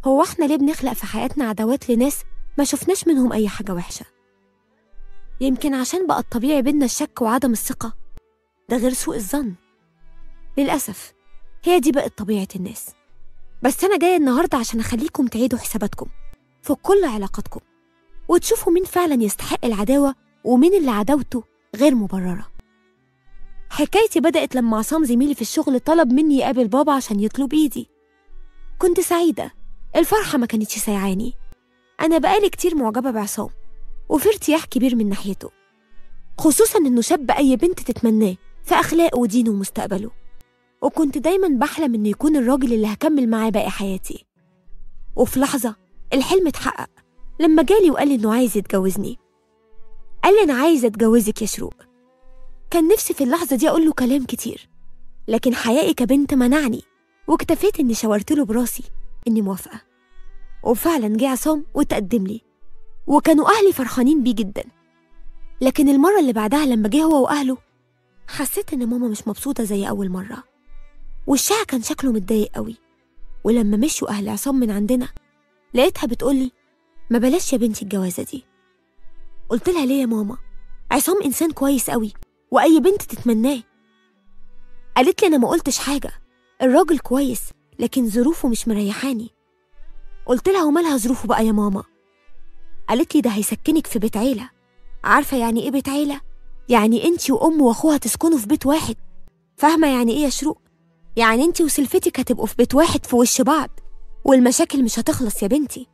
هو احنا ليه بنخلق في حياتنا عداوات لناس ما شفناش منهم أي حاجة وحشة يمكن عشان بقى الطبيعي بينا الشك وعدم الثقة ده غير سوء الظن للأسف هي دي بقت طبيعة الناس بس أنا جاية النهاردة عشان أخليكم تعيدوا حساباتكم في كل علاقاتكم وتشوفوا مين فعلا يستحق العداوة ومين اللي عداوته غير مبررة حكايتي بدأت لما عصام زميلي في الشغل طلب مني يقابل بابا عشان يطلب إيدي كنت سعيدة الفرحة ما كانتش سايعاني أنا بقالي كتير معجبة بعصام وفي ارتياح كبير من ناحيته خصوصا إنه شاب أي بنت تتمناه في أخلاقه ودينه ومستقبله وكنت دايما بحلم إنه يكون الراجل اللي هكمل معاه باقي حياتي وفي لحظة الحلم اتحقق لما جالي وقال لي إنه عايز يتجوزني قال لي أنا عايز أتجوزك يا شروق كان نفسي في اللحظة دي أقول له كلام كتير لكن حيائي كبنت منعني واكتفيت إني شاورت له براسي إني موافقة وفعلا جه عصام وتقدم لي وكانوا أهلي فرحانين بيه جدا لكن المرة اللي بعدها لما جه هو وأهله حسيت إن ماما مش مبسوطة زي أول مرة وشها كان شكله متضايق قوي ولما مشوا أهل عصام من عندنا لقيتها بتقولي ما بلاش يا بنتي الجوازة دي قلت لها ليه يا ماما عصام إنسان كويس قوي وأي بنت تتمناه قالت لي أنا ما قلتش حاجة الراجل كويس لكن ظروفه مش مريحاني قلت لها ومالها ظروفه بقى يا ماما قالت لي ده هيسكنك في بيت عيلة عارفة يعني إيه بيت عيلة؟ يعني أنتي وأم وأخوها تسكنوا في بيت واحد فاهمة يعني إيه يا شروق؟ يعني أنتي وسلفتك هتبقوا في بيت واحد في وش بعض والمشاكل مش هتخلص يا بنتي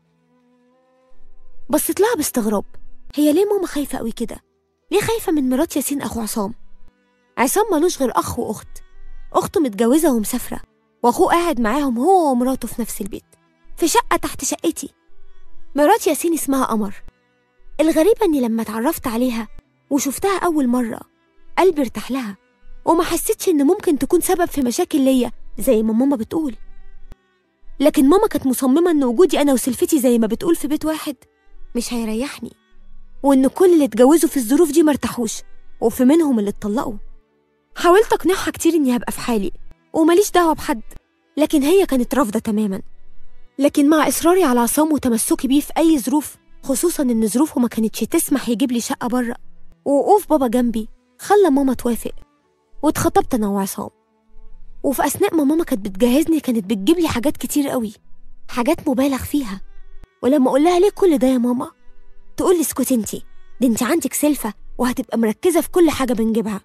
بصيت لها باستغراب هي ليه ماما خايفة قوي كده؟ ليه خايفة من مرات ياسين أخو عصام؟ عصام ملوش غير أخ وأخت أخته متجوزة ومسافرة وأخوه قاعد معاهم هو ومراته في نفس البيت في شقة تحت شقتي مرات ياسين اسمها قمر الغريبة إني لما اتعرفت عليها وشفتها أول مرة قلبي ارتاح لها وما حسيتش إن ممكن تكون سبب في مشاكل ليا زي ما ماما بتقول لكن ماما كانت مصممة إن وجودي أنا وسلفتي زي ما بتقول في بيت واحد مش هيريحني وإن كل اللي اتجوزوا في الظروف دي مرتاحوش وفي منهم اللي اتطلقوا حاولت أقنعها كتير إني هبقى في حالي وماليش دعوة بحد لكن هي كانت رافضة تماما لكن مع إصراري على عصام وتمسكي بيه في أي ظروف خصوصا إن ظروفه ما كانتش تسمح يجيب لي شقة بره ووقوف بابا جنبي خلى ماما توافق واتخطبت أنا وعصام وفي أثناء ما ماما كانت بتجهزني كانت بتجيب لي حاجات كتير قوي حاجات مبالغ فيها ولما أقول لها ليه كل ده يا ماما تقول لي اسكتي انتي دي انتي عندك سلفة وهتبقى مركزة في كل حاجة بنجيبها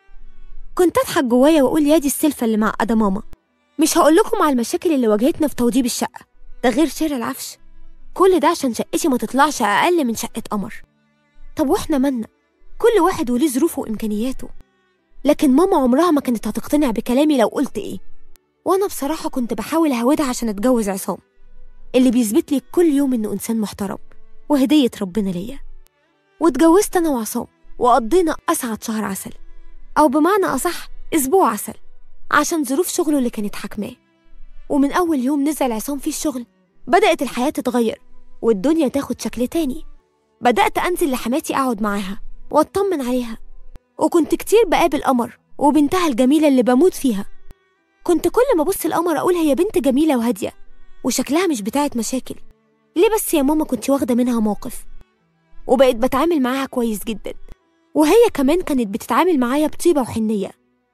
كنت أضحك جوايا وأقول يا دي السلفة اللي معقدة ماما مش هقول لكم على المشاكل اللي واجهتنا في توضيب الشقة ده غير شراء العفش كل ده عشان شقتي ما تطلعش أقل من شقة قمر طب وإحنا مالنا كل واحد وليه ظروفه وإمكانياته لكن ماما عمرها ما كانت هتقتنع بكلامي لو قلت إيه وأنا بصراحة كنت بحاول أهودها عشان أتجوز عصام اللي بيثبت لي كل يوم إنه إنسان محترم وهدية ربنا ليا واتجوزت أنا وعصام وقضينا أسعد شهر عسل أو بمعنى أصح أسبوع عسل عشان ظروف شغله اللي كانت حاكماه ومن أول يوم نزل عصام فيه الشغل بدأت الحياة تتغير والدنيا تاخد شكل تاني بدأت أنزل لحماتي أقعد معاها وأطمن عليها وكنت كتير بقابل قمر وبنتها الجميلة اللي بموت فيها كنت كل ما أبص القمر أقول هي بنت جميلة وهادية وشكلها مش بتاعت مشاكل ليه بس يا ماما كنت واخدة منها موقف وبقيت بتعامل معاها كويس جدا وهي كمان كانت بتتعامل معايا بطيبة وحنية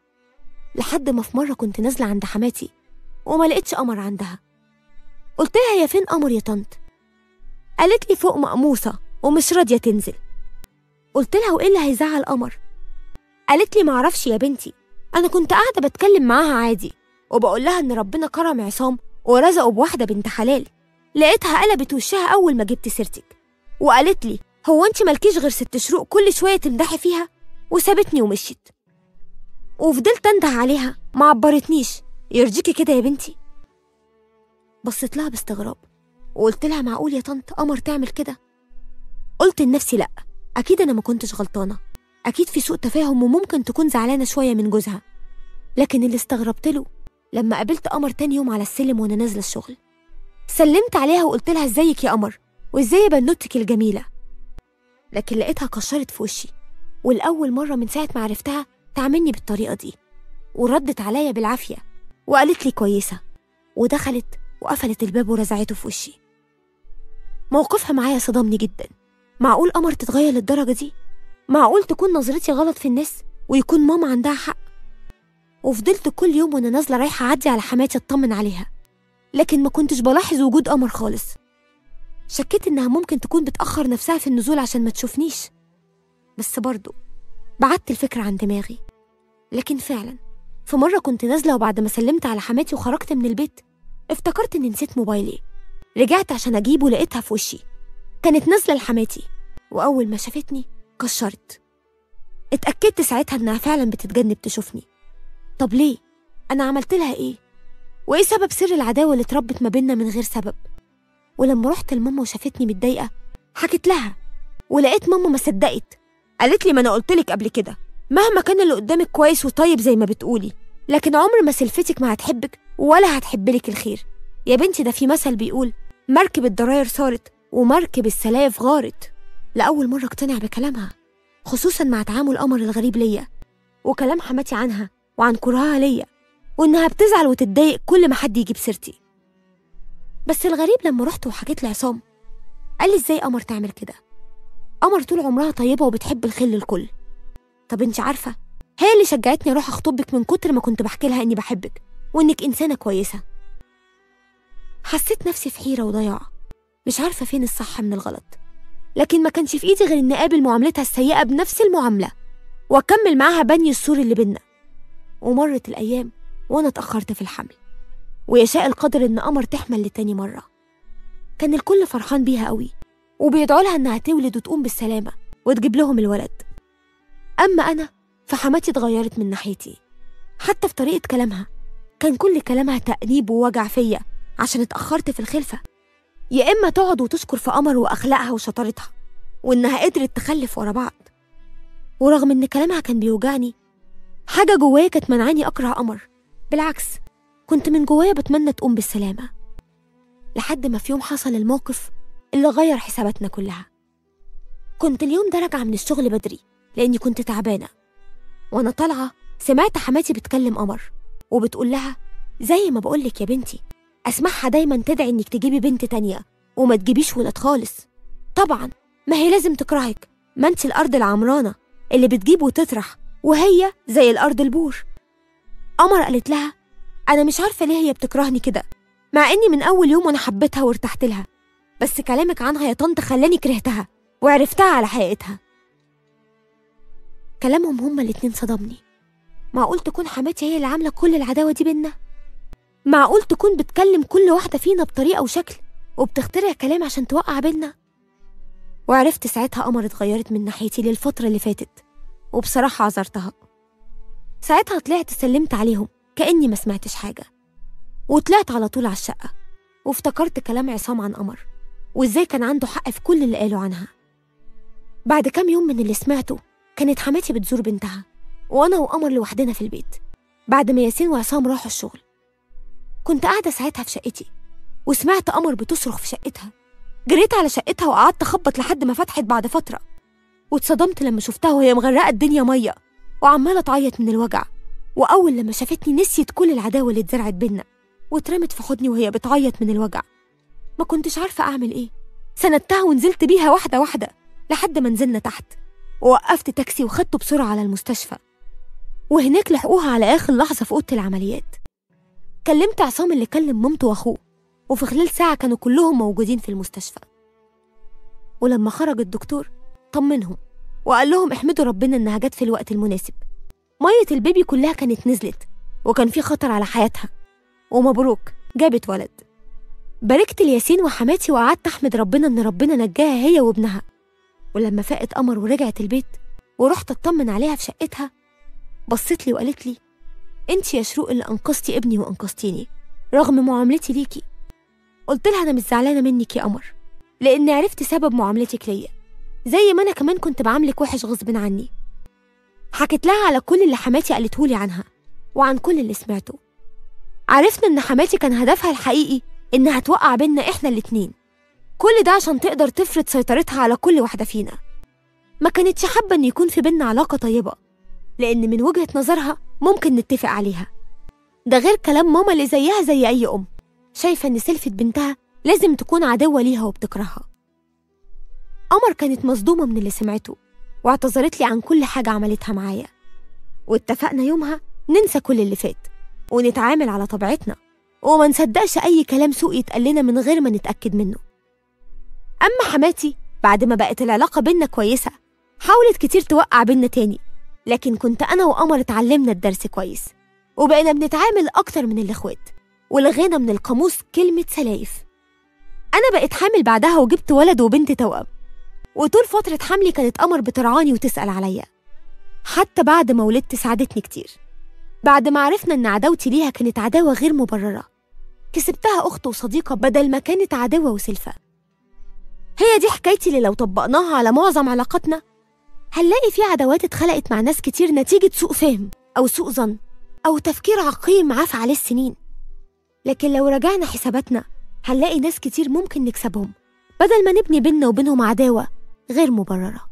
لحد ما في مرة كنت نازلة عند حماتي وما لقيتش قمر عندها قلت لها يا فين قمر يا طنط قالت لي فوق مقموصة ومش راضية تنزل قلت لها وايه اللي هيزعل قمر قالت لي معرفش يا بنتي انا كنت قاعدة بتكلم معاها عادي وبقول لها ان ربنا كرم عصام ورزقه بواحدة بنت حلال لقيتها قلبت وشها اول ما جبت سيرتك وقالت لي هو انت مالكيش غير ست شروق كل شوية تمدحي فيها وسابتني ومشيت وفضلت انده عليها ما عبرتنيش يرضيكي كده يا بنتي بصيت لها باستغراب وقلت لها معقول يا طنط قمر تعمل كده قلت لنفسي لا اكيد انا ما كنتش غلطانه اكيد في سوء تفاهم وممكن تكون زعلانه شويه من جوزها لكن اللي استغربت له لما قابلت قمر تاني يوم على السلم وانا نازله الشغل سلمت عليها وقلت لها ازيك يا قمر وازاي بنوتك الجميله لكن لقيتها كشرت في وشي والاول مره من ساعه ما عرفتها تعاملني بالطريقه دي وردت عليا بالعافيه وقالت لي كويسه ودخلت وقفلت الباب ورزعته في وشي موقفها معايا صدمني جدا معقول قمر تتغير للدرجة دي؟ معقول تكون نظرتي غلط في الناس ويكون ماما عندها حق؟ وفضلت كل يوم وانا نازلة رايحة أعدي على حماتي أطمن عليها لكن ما كنتش بلاحظ وجود قمر خالص شكيت إنها ممكن تكون بتأخر نفسها في النزول عشان ما تشوفنيش بس برضه بعدت الفكرة عن دماغي لكن فعلا في مرة كنت نازلة وبعد ما سلمت على حماتي وخرجت من البيت افتكرت إني نسيت موبايلي رجعت عشان أجيبه لقيتها في وشي كانت نازلة لحماتي وأول ما شافتني كشرت اتأكدت ساعتها إنها فعلا بتتجنب تشوفني طب ليه؟ أنا عملت لها إيه؟ وإيه سبب سر العداوة اللي اتربت ما بينا من غير سبب؟ ولما رحت لماما وشافتني متضايقة حكيت لها ولقيت ماما ما صدقت قالت لي ما أنا قلتلك قبل كده مهما كان اللي قدامك كويس وطيب زي ما بتقولي لكن عمر ما سلفتك ما هتحبك ولا هتحبلك الخير يا بنتي ده في مثل بيقول مركب الضراير صارت ومركب السلايف غارت لأول مرة اقتنع بكلامها خصوصا مع تعامل قمر الغريب ليا وكلام حماتي عنها وعن كرهها ليا وإنها بتزعل وتتضايق كل ما حد يجيب سيرتي بس الغريب لما رحت وحكيت لعصام قال لي ازاي قمر تعمل كده قمر طول عمرها طيبة وبتحب الخير للكل طب انت عارفة هي اللي شجعتني اروح اخطبك من كتر ما كنت بحكي لها اني بحبك وانك انسانة كويسة حسيت نفسي في حيرة وضياع مش عارفة فين الصح من الغلط لكن ما كانش في ايدي غير اني اقابل معاملتها السيئة بنفس المعاملة واكمل معاها بني السور اللي بينا ومرت الايام وانا اتأخرت في الحمل ويشاء القدر ان قمر تحمل لتاني مرة كان الكل فرحان بيها قوي وبيدعوا لها انها تولد وتقوم بالسلامة وتجيب لهم الولد اما انا فحماتي اتغيرت من ناحيتي حتى في طريقة كلامها كان كل كلامها تأنيب ووجع فيا عشان اتأخرت في الخلفة يا إما تقعد وتشكر في قمر وأخلاقها وشطارتها وإنها قدرت تخلف ورا بعض ورغم إن كلامها كان بيوجعني حاجة جوايا كانت منعاني أكره قمر بالعكس كنت من جوايا بتمنى تقوم بالسلامة لحد ما في يوم حصل الموقف اللي غير حساباتنا كلها كنت اليوم ده راجعة من الشغل بدري لأني كنت تعبانة وأنا طالعة سمعت حماتي بتكلم قمر وبتقول لها زي ما بقولك يا بنتي أسمعها دايما تدعي إنك تجيبي بنت تانية وما تجيبيش ولاد خالص طبعا ما هي لازم تكرهك ما انت الأرض العمرانة اللي بتجيب وتطرح وهي زي الأرض البور قمر قالت لها أنا مش عارفة ليه هي بتكرهني كده مع إني من أول يوم وأنا حبيتها وارتحت لها بس كلامك عنها يا طنط خلاني كرهتها وعرفتها على حقيقتها كلامهم هما الاتنين صدمني معقول تكون حماتي هي اللي عاملة كل العداوة دي بينا معقول تكون بتكلم كل واحدة فينا بطريقة وشكل وبتخترع كلام عشان توقع بينا وعرفت ساعتها قمر اتغيرت من ناحيتي للفترة اللي فاتت وبصراحة عذرتها ساعتها طلعت سلمت عليهم كأني ما سمعتش حاجة وطلعت على طول على الشقة وافتكرت كلام عصام عن قمر وإزاي كان عنده حق في كل اللي قاله عنها بعد كام يوم من اللي سمعته كانت حماتي بتزور بنتها وأنا وقمر لوحدنا في البيت بعد ما ياسين وعصام راحوا الشغل كنت قاعدة ساعتها في شقتي وسمعت قمر بتصرخ في شقتها جريت على شقتها وقعدت أخبط لحد ما فتحت بعد فترة واتصدمت لما شفتها وهي مغرقة الدنيا مية وعمالة تعيط من الوجع وأول لما شافتني نسيت كل العداوة اللي اتزرعت بينا واترمت في حضني وهي بتعيط من الوجع ما كنتش عارفة أعمل إيه سندتها ونزلت بيها واحدة واحدة لحد ما نزلنا تحت ووقفت تاكسي وخدته بسرعة على المستشفى وهناك لحقوها على آخر لحظة في أوضة العمليات كلمت عصام اللي كلم مامته وأخوه وفي خلال ساعة كانوا كلهم موجودين في المستشفى ولما خرج الدكتور طمنهم وقال لهم احمدوا ربنا إنها جت في الوقت المناسب مية البيبي كلها كانت نزلت وكان في خطر على حياتها ومبروك جابت ولد باركت لياسين وحماتي وقعدت أحمد ربنا إن ربنا نجاها هي وابنها ولما فاقت قمر ورجعت البيت ورحت أطمن عليها في شقتها بصت لي وقالت لي انت يا شروق اللي انقذتي ابني وانقذتيني رغم معاملتي ليكي قلت لها انا مش زعلانه منك يا قمر لاني عرفت سبب معاملتك ليا زي ما انا كمان كنت بعاملك وحش غصب عني حكيت لها على كل اللي حماتي قالتهولي عنها وعن كل اللي سمعته عرفنا ان حماتي كان هدفها الحقيقي انها توقع بينا احنا الاتنين كل ده عشان تقدر تفرض سيطرتها على كل واحده فينا ما كانتش حابه ان يكون في بينا علاقه طيبه لان من وجهه نظرها ممكن نتفق عليها ده غير كلام ماما اللي زيها زي أي أم شايفة إن سلفة بنتها لازم تكون عدوة ليها وبتكرهها قمر كانت مصدومة من اللي سمعته واعتذرت لي عن كل حاجة عملتها معايا واتفقنا يومها ننسى كل اللي فات ونتعامل على طبيعتنا وما نصدقش أي كلام سوء يتقال لنا من غير ما نتأكد منه أما حماتي بعد ما بقت العلاقة بينا كويسة حاولت كتير توقع بينا تاني لكن كنت أنا وقمر اتعلمنا الدرس كويس وبقينا بنتعامل أكتر من الإخوات ولغينا من القاموس كلمة سلايف أنا بقيت حامل بعدها وجبت ولد وبنت توأم وطول فترة حملي كانت قمر بترعاني وتسأل عليا حتى بعد ما ولدت ساعدتني كتير بعد ما عرفنا إن عداوتي ليها كانت عداوة غير مبررة كسبتها أخت وصديقة بدل ما كانت عداوة وسلفة هي دي حكايتي اللي لو طبقناها على معظم علاقاتنا هنلاقي في عداوات اتخلقت مع ناس كتير نتيجة سوء فهم أو سوء ظن أو تفكير عقيم عاف عليه السنين لكن لو رجعنا حساباتنا هنلاقي ناس كتير ممكن نكسبهم بدل ما نبني بينا وبينهم عداوة غير مبرره